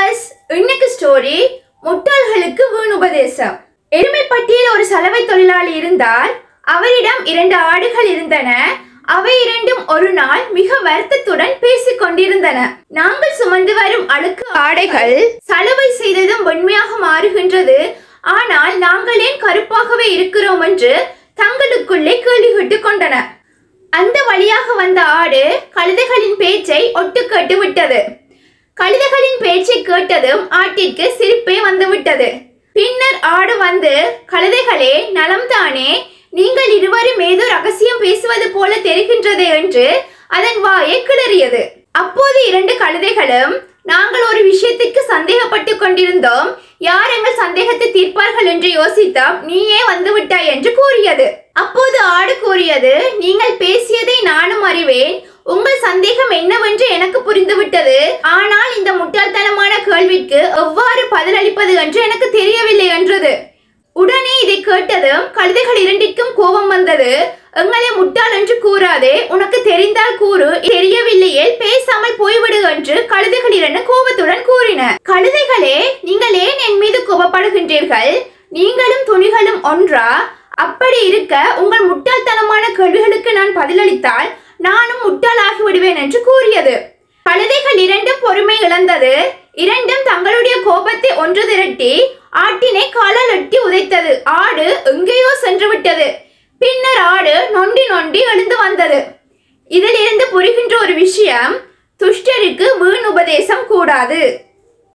viewers இன்னைக்கு story முட்டாள்களுக்கு வீண் உபதேசம் எருமைப்பட்டியில் ஒரு சலவை தொழிலாளி இருந்தார் அவரிடம் இரண்டு ஆடுகள் இருந்தன அவை இரண்டும் ஒரு நாள் மிக வருத்தத்துடன் பேசிக் கொண்டிருந்தன நாங்கள் சுமந்து வரும் அழுக்கு ஆடைகள் சலவை செய்ததும் வெண்மையாக மாறுகின்றது ஆனால் நாங்கள் ஏன் கருப்பாகவே இருக்கிறோம் என்று தங்களுக்குள்ளே கேள்வி கேட்டுக் கொண்டன அந்த வழியாக வந்த ஆடு கழுதைகளின் பேச்சை ஒட்டு கேட்டு விட்டது கழுதைகளின் பேச்சை கேட்டதும் ஆட்டிற்கு சிரிப்பே வந்துவிட்டது பின்னர் ஆடு வந்து கழுதைகளே நலம்தானே நீங்கள் இருவரும் ஏதோ ரகசியம் பேசுவது போல தெரிகின்றதே என்று அதன் வாயை கிளறியது அப்போது இரண்டு கழுதைகளும் நாங்கள் ஒரு விஷயத்துக்கு சந்தேகப்பட்டு கொண்டிருந்தோம் யார் எங்கள் சந்தேகத்தை தீர்ப்பார்கள் என்று யோசித்தோம் நீயே வந்து விட்டாய் என்று கூறியது அப்போது ஆடு கூறியது நீங்கள் பேசியதை நானும் அறிவேன் உங்கள் சந்தேகம் என்னவென்று எனக்கு புரிந்துவிட்டது ஆனால் இந்த முட்டாள்தனமான கேள்விக்கு எவ்வாறு பதிலளிப்பது என்று எனக்கு தெரியவில்லை என்றது உடனே இதை கேட்டதும் கழுதைகள் இரண்டிற்கும் கோபம் வந்தது எங்களை முட்டாள் என்று கூறாதே உனக்கு தெரிந்தால் கூறு தெரியவில்லையே பேசாமல் போய்விடு என்று கழுதைகள் இரண்டு கோபத்துடன் கூறின கழுதைகளே நீங்கள் ஏன் என் மீது கோபப்படுகின்றீர்கள் நீங்களும் துணிகளும் ஒன்றா அப்படி இருக்க உங்கள் முட்டாள்தனமான கேள்விகளுக்கு நான் பதிலளித்தால் நானும் முட்டாளாகி விடுவேன் என்று கூறியது கழுதைகள் இரண்டும் பொறுமை இழந்தது இரண்டும் தங்களுடைய கோபத்தை ஒன்று திரட்டி ஆட்டினை காலால் எட்டி உதைத்தது ஆடு எங்கேயோ சென்று விட்டது பின்னர் ஆடு நொண்டி நொண்டி எழுந்து வந்தது இதிலிருந்து புரிகின்ற ஒரு விஷயம் துஷ்டருக்கு வீண் உபதேசம் கூடாது